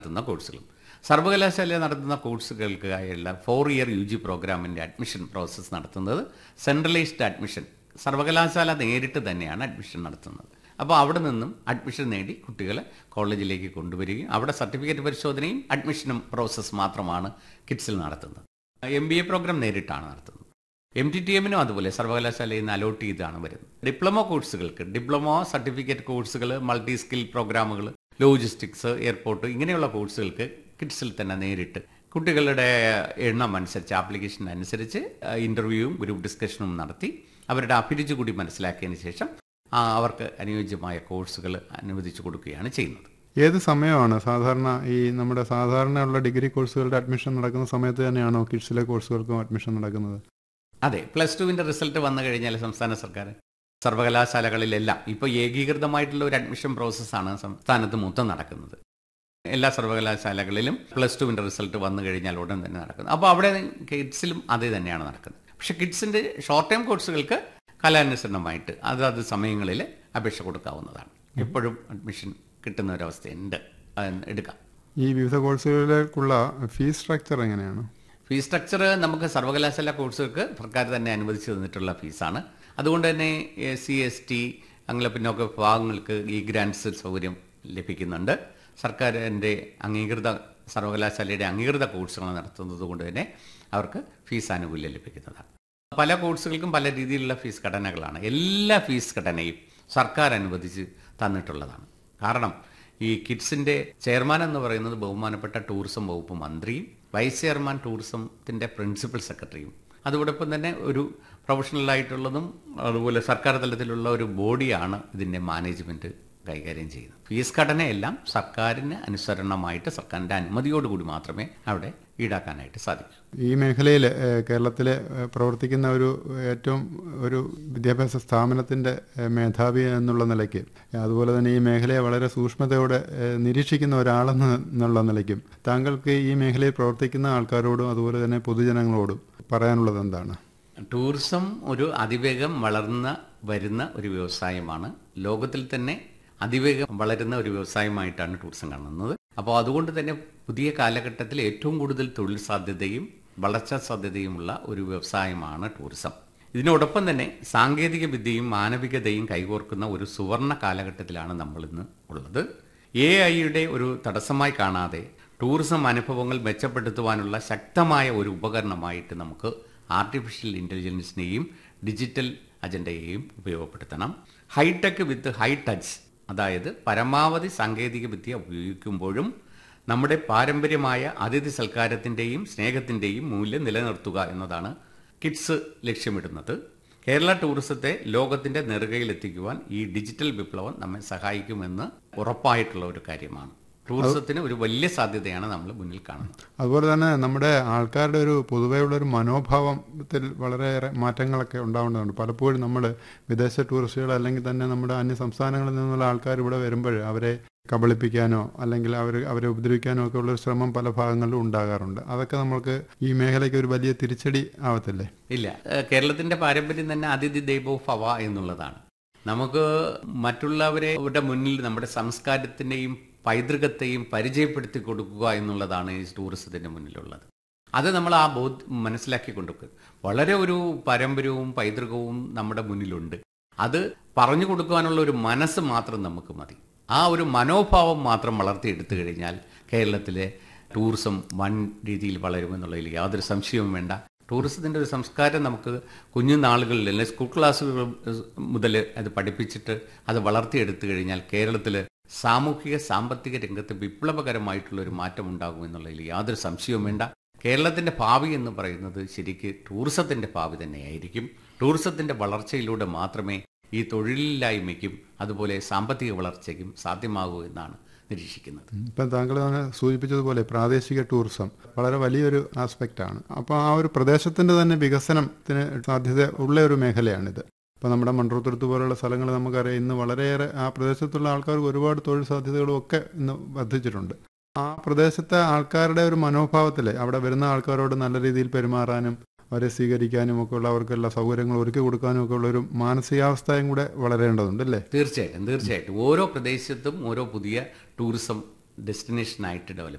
നടത്തുന്ന കോഴ്സുകളും സർവകലാശാല നടത്തുന്ന കോഴ്സുകൾക്കായുള്ള ഫോർ ഇയർ യു ജി പ്രോഗ്രാമിൻ്റെ അഡ്മിഷൻ പ്രോസസ്സ് നടത്തുന്നത് സെൻട്രലൈസ്ഡ് അഡ്മിഷൻ സർവകലാശാല നേരിട്ട് തന്നെയാണ് അഡ്മിഷൻ നടത്തുന്നത് അപ്പോൾ അവിടെ നിന്നും അഡ്മിഷൻ നേടി കുട്ടികളെ കോളേജിലേക്ക് കൊണ്ടുവരികയും അവിടെ സർട്ടിഫിക്കറ്റ് പരിശോധനയും അഡ്മിഷനും പ്രോസസ്സ് മാത്രമാണ് കിഡ്സിൽ നടത്തുന്നത് എം ബി എ പ്രോഗ്രാം നേരിട്ടാണ് നടത്തുന്നത് എം ടി ടി എമ്മിനും അതുപോലെ സർവകലാശാലയിൽ നിന്ന് അലോട്ട് ചെയ്താണ് വരുന്നത് ഡിപ്ലോമ കോഴ്സുകൾക്ക് ഡിപ്ലോമ സർട്ടിഫിക്കറ്റ് കോഴ്സുകൾ മൾട്ടി സ്കിൽ പ്രോഗ്രാമുകൾ ലോജിസ്റ്റിക്സ് എയർപോർട്ട് ഇങ്ങനെയുള്ള കോഴ്സുകൾക്ക് കിഡ്സിൽ തന്നെ നേരിട്ട് കുട്ടികളുടെ എണ്ണം അനുസരിച്ച് ആപ്ലിക്കേഷൻ അനുസരിച്ച് ഇൻ്റർവ്യൂവും ഗ്രൂപ്പ് ഡിസ്കഷനും നടത്തി അവരുടെ അഭിരുചി കൂടി മനസ്സിലാക്കിയതിന് ശേഷം ആ, അവർക്ക് അനുയോജ്യമായ കോഴ്സുകൾ അനുവദിച്ചു കൊടുക്കുകയാണ് ചെയ്യുന്നത് ഏത് സമയമാണ് സാധാരണ ഈ നമ്മുടെ സാധാരണയുള്ള ഡിഗ്രി കോഴ്സുകളുടെ അഡ്മിഷൻ നടക്കുന്ന സമയത്ത് തന്നെയാണോ കിഡ്സിലെ കോഴ്സുകൾക്കും അഡ്മിഷൻ നടക്കുന്നത് അതെ പ്ലസ് ടുവിൻ്റെ റിസൾട്ട് വന്നു കഴിഞ്ഞാൽ സംസ്ഥാന സർക്കാർ സർവകലാശാലകളിലെല്ലാം ഇപ്പോൾ ഏകീകൃതമായിട്ടുള്ള ഒരു അഡ്മിഷൻ പ്രോസസ്സാണ് സംസ്ഥാനത്ത് മൊത്തം നടക്കുന്നത് എല്ലാ സർവകലാശാലകളിലും പ്ലസ് ടുവിൻ്റെ റിസൾട്ട് വന്നു കഴിഞ്ഞാൽ ഉടൻ തന്നെ നടക്കുന്നത് അപ്പോൾ അവിടെ കിഡ്സിലും അതേ തന്നെയാണ് നടക്കുന്നത് പക്ഷേ കിഡ്സിൻ്റെ ഷോർട്ട് ടൈം കോഴ്സുകൾക്ക് കാലാനുസരണമായിട്ട് അതത് സമയങ്ങളിൽ അപേക്ഷ കൊടുക്കാവുന്നതാണ് എപ്പോഴും അഡ്മിഷൻ കിട്ടുന്ന ഒരവസ്ഥയുണ്ട് അത് എടുക്കാം ഈ വിവിധ കോഴ്സുകളിലേക്കുള്ള ഫീസ് സ്ട്രക്ചർ എങ്ങനെയാണ് ഫീസ് സ്ട്രക്ചർ നമുക്ക് സർവകലാശാല കോഴ്സുകൾക്ക് സർക്കാർ തന്നെ അനുവദിച്ചു തന്നിട്ടുള്ള ഫീസാണ് അതുകൊണ്ട് തന്നെ എസ് സി എസ് ടി അങ്ങനെ പിന്നോക്ക വിഭാഗങ്ങൾക്ക് ഈ ഗ്രാൻസ് സൗകര്യം ലഭിക്കുന്നുണ്ട് സർക്കാരിൻ്റെ അംഗീകൃത സർവകലാശാലയുടെ അംഗീകൃത കോഴ്സുകൾ നടത്തുന്നത് കൊണ്ട് തന്നെ അവർക്ക് ഫീസ് ആനുകൂല്യം ലഭിക്കുന്നതാണ് പല കോഴ്സുകൾക്കും പല രീതിയിലുള്ള ഫീസ് ഘടനകളാണ് എല്ലാ ഫീസ് ഘടനയും സർക്കാർ അനുവദിച്ച് തന്നിട്ടുള്ളതാണ് കാരണം ഈ കിഡ്സിന്റെ ചെയർമാൻ എന്ന് പറയുന്നത് ബഹുമാനപ്പെട്ട ടൂറിസം വകുപ്പ് മന്ത്രിയും വൈസ് ചെയർമാൻ ടൂറിസത്തിന്റെ പ്രിൻസിപ്പൽ സെക്രട്ടറിയും അതോടൊപ്പം തന്നെ ഒരു പ്രൊഫഷണൽ ആയിട്ടുള്ളതും അതുപോലെ സർക്കാർ തലത്തിലുള്ള ഒരു ബോഡിയാണ് ഇതിന്റെ മാനേജ്മെന്റ് കൈകാര്യം ചെയ്യുന്നത് ഫീസ് ഘടനയെല്ലാം സർക്കാരിന് അനുസരണമായിട്ട് സർക്കാരിന്റെ അനുമതിയോടുകൂടി മാത്രമേ അവിടെ ഈടാക്കാനായിട്ട് സാധിക്കൂ ഈ മേഖലയിൽ കേരളത്തിലെ ഏഹ്, പ്രവർത്തിക്കുന്ന ഒരു ഏറ്റവും ഒരു വിദ്യാഭ്യാസ സ്ഥാപനത്തിന്റെ ഏഹ്, മേധാവി എന്നുള്ള നിലയ്ക്ക് അതുപോലെ തന്നെ ഈ മേഖലയെ വളരെ സൂക്ഷ്മതയോടെ ഏഹ്, നിരീക്ഷിക്കുന്ന ഒരാളെന്ന എന്നുള്ള നിലയ്ക്കും താങ്കൾക്ക് ഈ മേഖലയിൽ പ്രവർത്തിക്കുന്ന ആൾക്കാരോടും അതുപോലെ തന്നെ പൊതുജനങ്ങളോടും പറയാനുള്ളത് എന്താണ് ടൂറിസം ഒരു അതിവേഗം വളർന്ന വരുന്ന ഒരു വ്യവസായമാണ് ലോകത്തിൽ തന്നെ അതിവേഗം വളരുന്ന ഒരു വ്യവസായമായിട്ടാണ് ടൂറിസം കാണുന്നത് അപ്പോൾ അതുകൊണ്ട് തന്നെ പുതിയ കാലഘട്ടത്തിൽ ഏറ്റവും കൂടുതൽ തൊഴിൽ സാധ്യതയും വളർച്ചാ സാധ്യതയുമുള്ള ഒരു വ്യവസായമാണ് ടൂറിസം ഇതിനോടൊപ്പം തന്നെ സാങ്കേതിക വിദ്യയും മാനവികതയും കൈകോർക്കുന്ന ഒരു സുവർണ കാലഘട്ടത്തിലാണ് നമ്മൾ ഇന്ന് ഉള്ളത് എ ഐയുടെ ഒരു തടസ്സമായി കാണാതെ ടൂറിസം അനുഭവങ്ങൾ മെച്ചപ്പെടുത്തുവാനുള്ള ശക്തമായ ഒരു ഉപകരണമായിട്ട് നമുക്ക് ആർട്ടിഫിഷ്യൽ ഇൻ്റലിജൻസിനെയും ഡിജിറ്റൽ അജണ്ടയെയും ഉപയോഗപ്പെടുത്തണം ഹൈടെക് വിത്ത് ഹൈ ടച്ച് അതായത് പരമാവധി സാങ്കേതിക വിദ്യ ഉപയോഗിക്കുമ്പോഴും നമ്മുടെ പാരമ്പര്യമായ അതിഥി സൽക്കാരത്തിൻ്റെയും സ്നേഹത്തിൻ്റെയും മൂല്യം നിലനിർത്തുക എന്നതാണ് കിഡ്സ് ലക്ഷ്യമിടുന്നത് കേരള ടൂറിസത്തെ ലോകത്തിന്റെ നെറുകയിലെത്തിക്കുവാൻ ഈ ഡിജിറ്റൽ വിപ്ലവം നമ്മെ സഹായിക്കുമെന്ന് ഉറപ്പായിട്ടുള്ള ഒരു കാര്യമാണ് ടൂറിസത്തിന് ഒരു വലിയ സാധ്യതയാണ് നമ്മൾ മുന്നിൽ കാണുന്നത് അതുപോലെ തന്നെ നമ്മുടെ ആൾക്കാരുടെ ഒരു പൊതുവെയുള്ള ഒരു മനോഭാവത്തിൽ വളരെയേറെ മാറ്റങ്ങളൊക്കെ ഉണ്ടാവേണ്ടതുണ്ട് പലപ്പോഴും നമ്മൾ വിദേശ ടൂറിസ്റ്റുകൾ അല്ലെങ്കിൽ തന്നെ നമ്മുടെ അന്യ സംസ്ഥാനങ്ങളിൽ നിന്നുള്ള ആൾക്കാർ ഇവിടെ വരുമ്പോൾ അവരെ കബളിപ്പിക്കാനോ അല്ലെങ്കിൽ അവർ അവരെ ഉപദ്രവിക്കാനോ ഒക്കെ ഉള്ള ഒരു ശ്രമം പല ഭാഗങ്ങളിലും ഉണ്ടാകാറുണ്ട് അതൊക്കെ നമ്മൾക്ക് ഈ മേഖലയ്ക്ക് ഒരു വലിയ തിരിച്ചടി ആവത്തില്ലേ ഇല്ല ഏഹ് കേരളത്തിന്റെ പാരമ്പര്യം തന്നെ അതിഥി ദൈവോ ഭവ എന്നുള്ളതാണ് നമുക്ക് മറ്റുള്ളവരെ അവരുടെ മുന്നിൽ നമ്മുടെ സംസ്കാരത്തിന്റെയും പൈതൃകത്തെയും പരിചയപ്പെടുത്തി കൊടുക്കുക എന്നുള്ളതാണ് ഈ ടൂറിസത്തിന്റെ മുന്നിലുള്ളത് അത് നമ്മൾ ആ ബോധ മനസ്സിലാക്കി കൊണ്ടുവെക്കുക വളരെ ഒരു പാരമ്പര്യവും പൈതൃകവും നമ്മുടെ മുന്നിലുണ്ട് അത് പറഞ്ഞു കൊടുക്കുവാനുള്ള ഒരു മനസ്സ് മാത്രം നമുക്ക് മതി ആ ഒരു മനോഭാവം മാത്രം വളർത്തിയെടുത്തു കഴിഞ്ഞാൽ കേരളത്തിലെ ടൂറിസം വൻ രീതിയിൽ വളരുമെന്നുള്ളതിൽ യാതൊരു സംശയവും വേണ്ട ടൂറിസത്തിൻ്റെ ഒരു സംസ്കാരം നമുക്ക് കുഞ്ഞുനാളുകളിൽ അല്ലെങ്കിൽ സ്കൂൾ ക്ലാസ്സുകൾ മുതൽ അത് പഠിപ്പിച്ചിട്ട് അത് വളർത്തിയെടുത്തു കഴിഞ്ഞാൽ കേരളത്തിൽ സാമൂഹിക സാമ്പത്തിക രംഗത്ത് വിപ്ലവകരമായിട്ടുള്ള ഒരു മാറ്റം ഉണ്ടാകും എന്നുള്ളതിൽ യാതൊരു സംശയവും വേണ്ട കേരളത്തിന്റെ ഭാവി എന്ന് പറയുന്നത് ശരിക്ക് ടൂറിസത്തിന്റെ ഭാവി തന്നെയായിരിക്കും ടൂറിസത്തിന്റെ വളർച്ചയിലൂടെ മാത്രമേ ഈ തൊഴിലില്ലായ്മയ്ക്കും അതുപോലെ സാമ്പത്തിക വളർച്ചയ്ക്കും സാധ്യമാകൂ എന്നാണ് നിരീക്ഷിക്കുന്നത് ഇപ്പം താങ്കൾ തന്നെ സൂചിപ്പിച്ചതുപോലെ പ്രാദേശിക ടൂറിസം വളരെ വലിയൊരു ആസ്പെക്റ്റ് ആണ് അപ്പോൾ ആ ഒരു പ്രദേശത്തിന്റെ തന്നെ വികസനത്തിന് സാധ്യത ഉള്ള ഒരു മേഖലയാണിത് ഇപ്പോൾ നമ്മുടെ മൺട്രോത്തുരുത്ത് പോലുള്ള സ്ഥലങ്ങൾ നമുക്കറിയാം ഇന്ന് വളരെയേറെ ആ പ്രദേശത്തുള്ള ആൾക്കാർക്ക് ഒരുപാട് തൊഴിൽ സാധ്യതകളും ഒക്കെ ഇന്ന് വർദ്ധിച്ചിട്ടുണ്ട് ആ പ്രദേശത്തെ ആൾക്കാരുടെ ഒരു മനോഭാവത്തിൽ അവിടെ വരുന്ന ആൾക്കാരോട് നല്ല രീതിയിൽ പെരുമാറാനും അവരെ സ്വീകരിക്കാനും ഒക്കെ ഉള്ള അവർക്കുള്ള സൗകര്യങ്ങൾ ഒരുക്കി കൊടുക്കാനും ഒക്കെ ഉള്ള ഒരു മാനസികാവസ്ഥയും കൂടെ വളരേണ്ടതുണ്ട് അല്ലേ തീർച്ചയായിട്ടും തീർച്ചയായിട്ടും ഓരോ പ്രദേശത്തും ഓരോ പുതിയ ടൂറിസം ഡെസ്റ്റിനേഷനായിട്ട് ഡെവലപ്പ്